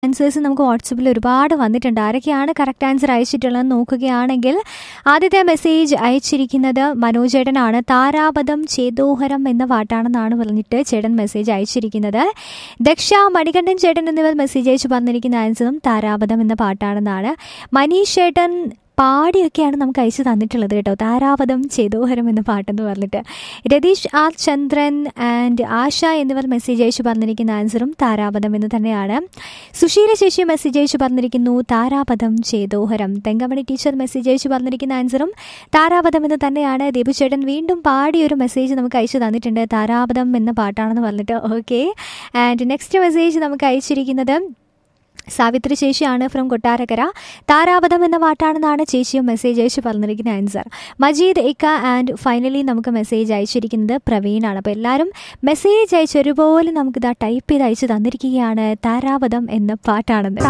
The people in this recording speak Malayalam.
ആൻസേഴ്സ് നമുക്ക് വാട്സപ്പിൽ ഒരുപാട് വന്നിട്ടുണ്ട് ആരൊക്കെയാണ് കറക്റ്റ് ആൻസർ അയച്ചിട്ടുള്ളതെന്ന് നോക്കുകയാണെങ്കിൽ ആദ്യത്തെ മെസ്സേജ് അയച്ചിരിക്കുന്നത് മനോജ് ചേട്ടനാണ് താരാപദം ചേതോഹരം എന്ന പാട്ടാണെന്നാണ് പറഞ്ഞിട്ട് ചേട്ടൻ മെസ്സേജ് അയച്ചിരിക്കുന്നത് ദക്ഷ മണികണ്ഠൻ ചേട്ടൻ എന്നിവർ മെസ്സേജ് അയച്ച് പറഞ്ഞിരിക്കുന്ന ആൻസറും താരാപദം എന്ന പാട്ടാണെന്നാണ് മനീഷ് ചേട്ടൻ പാടിയൊക്കെയാണ് നമുക്ക് അയച്ചു തന്നിട്ടുള്ളത് കേട്ടോ താരാപദം ചേതോഹരം എന്ന പാട്ടെന്ന് പറഞ്ഞിട്ട് രതീഷ് ആർ ചന്ദ്രൻ ആൻഡ് ആശ എന്നിവർ മെസ്സേജ് അയച്ചു പറഞ്ഞിരിക്കുന്ന ആൻസറും താരാപദം എന്ന് തന്നെയാണ് സുശീല ശശി മെസ്സേജ് അയച്ചു പറഞ്ഞിരിക്കുന്നു താരാപദം ചേതോഹരം തെങ്കമണി ടീച്ചർ മെസ്സേജ് അയച്ചു പറഞ്ഞിരിക്കുന്ന ആൻസറും താരാപദം എന്ന് തന്നെയാണ് ദീപുചേട്ടൻ വീണ്ടും പാടിയൊരു മെസ്സേജ് നമുക്ക് അയച്ചു തന്നിട്ടുണ്ട് താരാപദം എന്ന പാട്ടാണെന്ന് പറഞ്ഞിട്ട് ഓക്കെ ആൻഡ് നെക്സ്റ്റ് മെസ്സേജ് നമുക്ക് അയച്ചിരിക്കുന്നത് സാവിത്രി ചേച്ചിയാണ് ഫ്രം കൊട്ടാരക്കര താരാപദം എന്ന പാട്ടാണെന്നാണ് ചേച്ചിയും മെസ്സേജ് അയച്ച് പറഞ്ഞിരിക്കുന്ന ആൻസർ മജീദ് ഇക്ക ആൻഡ് ഫൈനലി നമുക്ക് മെസ്സേജ് അയച്ചിരിക്കുന്നത് പ്രവീണാണ് അപ്പോൾ എല്ലാവരും മെസ്സേജ് അയച്ച് ഒരുപോലെ നമുക്ക് ഇതാ ടൈപ്പ് ചെയ്ത് അയച്ച് തന്നിരിക്കുകയാണ് താരാപദം എന്ന പാട്ടാണെന്ന്